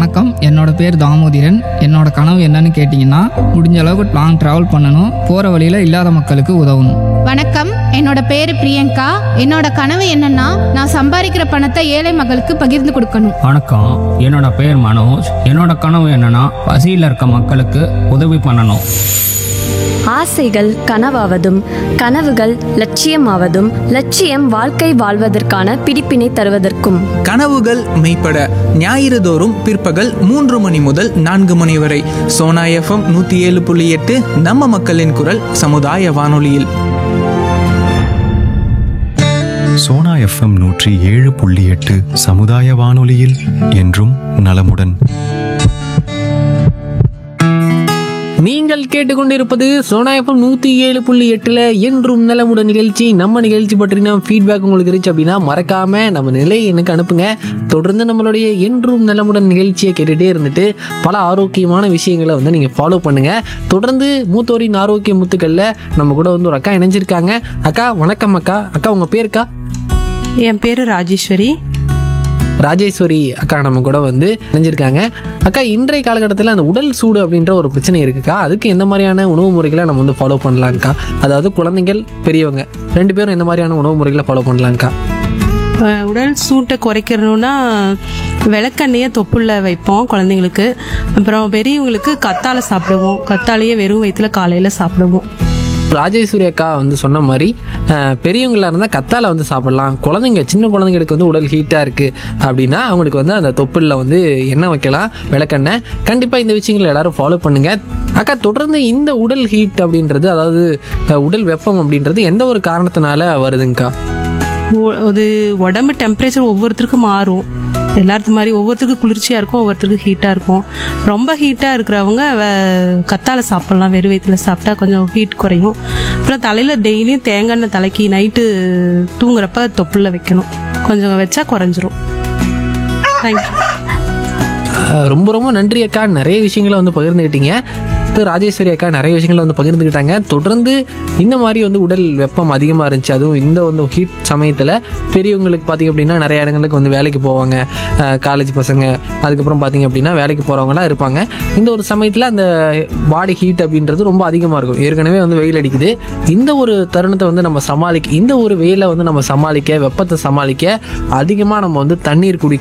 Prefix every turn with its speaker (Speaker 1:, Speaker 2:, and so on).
Speaker 1: வணக்கம் என்னோட பேர் தாமோதிரன் என்னோட கனவு என்னன்னு கேட்டிங்கன்னா முடிஞ்ச அளவுக்கு லாங் ட்ராவல் பண்ணணும் போகிற வழியில் இல்லாத மக்களுக்கு உதவணும்
Speaker 2: வணக்கம் என்னோட பேரு பிரியங்கா என்னோட கனவு என்னன்னா நான் சம்பாதிக்கிற பணத்தை ஏழை மக்களுக்கு பகிர்ந்து கொடுக்கணும்
Speaker 3: வணக்கம் என்னோட பேர் மனோஜ் என்னோட கனவு என்னன்னா பசியில் இருக்க மக்களுக்கு உதவி பண்ணணும்
Speaker 4: ஆசைகள் கனவாவதும் கனவுகள் லட்சியமாவதும் லட்சியம் வாழ்க்கை வாழ்வதற்கான பிடிப்பினை தருவதற்கும்
Speaker 5: கனவுகள் மெய்ப்பட ஞாயிறு தோறும் பிற்பகல் மூன்று மணி முதல் நான்கு மணி வரை சோனா எஃப்எம் நூற்றி ஏழு புள்ளி எட்டு நம்ம மக்களின் குரல் சமுதாய வானொலியில்
Speaker 6: சோனா எஃப்எம் நூற்றி ஏழு புள்ளி எட்டு சமுதாய வானொலியில் என்றும் நலமுடன்
Speaker 7: நீங்கள் கேட்டுக்கொண்டிருப்பது சோனாயப்பம் நூற்றி ஏழு புள்ளி எட்டில் என்றும் நலமுடன் நிகழ்ச்சி நம்ம நிகழ்ச்சி பற்றின ஃபீட்பேக் உங்களுக்கு இருந்துச்சு அப்படின்னா மறக்காம நம்ம நிலை எனக்கு அனுப்புங்க தொடர்ந்து நம்மளுடைய என்றும் நலமுடன் நிகழ்ச்சியை கேட்டுகிட்டே இருந்துட்டு பல ஆரோக்கியமான விஷயங்களை வந்து நீங்கள் ஃபாலோ பண்ணுங்க தொடர்ந்து மூத்தோரின் ஆரோக்கிய முத்துக்களில் நம்ம கூட வந்து ஒரு அக்கா இணைஞ்சிருக்காங்க அக்கா வணக்கம் அக்கா அக்கா உங்கள் பேருக்கா
Speaker 8: என் பேரு ராஜேஸ்வரி
Speaker 7: ராஜேஸ்வரி அக்கா நம்ம கூட வந்து இணைஞ்சிருக்காங்க அக்கா இன்றைய காலகட்டத்தில் அந்த உடல் சூடு அப்படின்ற ஒரு பிரச்சனை இருக்குக்கா அதுக்கு எந்த மாதிரியான உணவு முறைகளை நம்ம வந்து ஃபாலோ பண்ணலாம்க்கா அதாவது குழந்தைகள் பெரியவங்க ரெண்டு பேரும் எந்த மாதிரியான உணவு முறைகளை ஃபாலோ பண்ணலாம்க்கா
Speaker 8: அஹ் உடல் சூட்டை குறைக்கணும்னா விளக்கெண்ணெயை தொப்புள்ள வைப்போம் குழந்தைங்களுக்கு அப்புறம் பெரியவங்களுக்கு கத்தாழை சாப்பிடுவோம் கத்தாழையே வெறும் வயிற்றுல காலையில் சாப்பிடுவோம்
Speaker 7: ராஜேஸ்வரி அக்கா வந்து சொன்ன மாதிரி அஹ், பெரியவங்களா இருந்தால் கத்தாழை வந்து சாப்பிடலாம் குழந்தைங்க சின்ன குழந்தைங்களுக்கு வந்து உடல் ஹீட்டாக இருக்குது அப்படின்னா அவங்களுக்கு வந்து அந்த தொப்புளில் வந்து எண்ணெய் வைக்கலாம் விளக்கெண்ணெய் கண்டிப்பாக இந்த விஷயங்களை எல்லாரும் ஃபாலோ பண்ணுங்க அக்கா தொடர்ந்து இந்த உடல் ஹீட் அப்படின்றது அதாவது அஹ், உடல் வெப்பம் அப்படின்றது எந்த ஒரு காரணத்தினால வருதுங்கக்கா
Speaker 8: ஒ- அது உடம்பு டெம்பரேச்சர் ஒவ்வொருத்தருக்கும் மாறும் எல்லாத்து மாதிரி ஒவ்வொருத்தருக்கும் குளிர்ச்சியாக இருக்கும் ஒவ்வொருத்தருக்கும் ஹீட்டாக இருக்கும் ரொம்ப ஹீட்டாக இருக்கிறவங்க வ- கத்தாழை சாப்பிட்லாம் வெறும் வயிற்றுல சாப்பிட்டா கொஞ்சம் ஹீட் குறையும் அப்புறம் தலையில் டெய்லியும் தேங்காய் எண்ணெய் தலைக்கு நைட்டு தூங்குறப்ப தொப்புளில் வைக்கணும் கொஞ்சம் வச்சா குறைஞ்சிரும் தேங்க்யூ
Speaker 7: அஹ், ரொம்ப ரொம்ப நன்றி அக்கா நிறைய விஷயங்களை வந்து பகிர்ந்துக்கிட்டீங்க திரு ராஜேஸ்வரி அக்கா நிறைய விஷயங்களை வந்து பகிர்ந்துக்கிட்டாங்க தொடர்ந்து இந்த மாதிரி வந்து உடல் வெப்பம் அதிகமாக இருந்துச்சு அதுவும் இந்த வந்து ஹீட் சமயத்தில் பெரியவங்களுக்கு பார்த்திங்க அப்படின்னா நிறைய இடங்களுக்கு வந்து வேலைக்கு போவாங்க காலேஜ் பசங்க அதுக்கப்புறம் பார்த்திங்க அப்படின்னா வேலைக்கு போகிறவங்களாம் இருப்பாங்க இந்த ஒரு சமயத்தில் அந்த பாடி ஹீட் அப்படின்றது ரொம்ப அதிகமாக இருக்கும் ஏற்கனவே வந்து வெயில் அடிக்குது இந்த ஒரு தருணத்தை வந்து நம்ம சமாளிக்க இந்த ஒரு வெயிலை வந்து நம்ம சமாளிக்க வெப்பத்தை சமாளிக்க அதிகமாக நம்ம வந்து தண்ணீர் குடி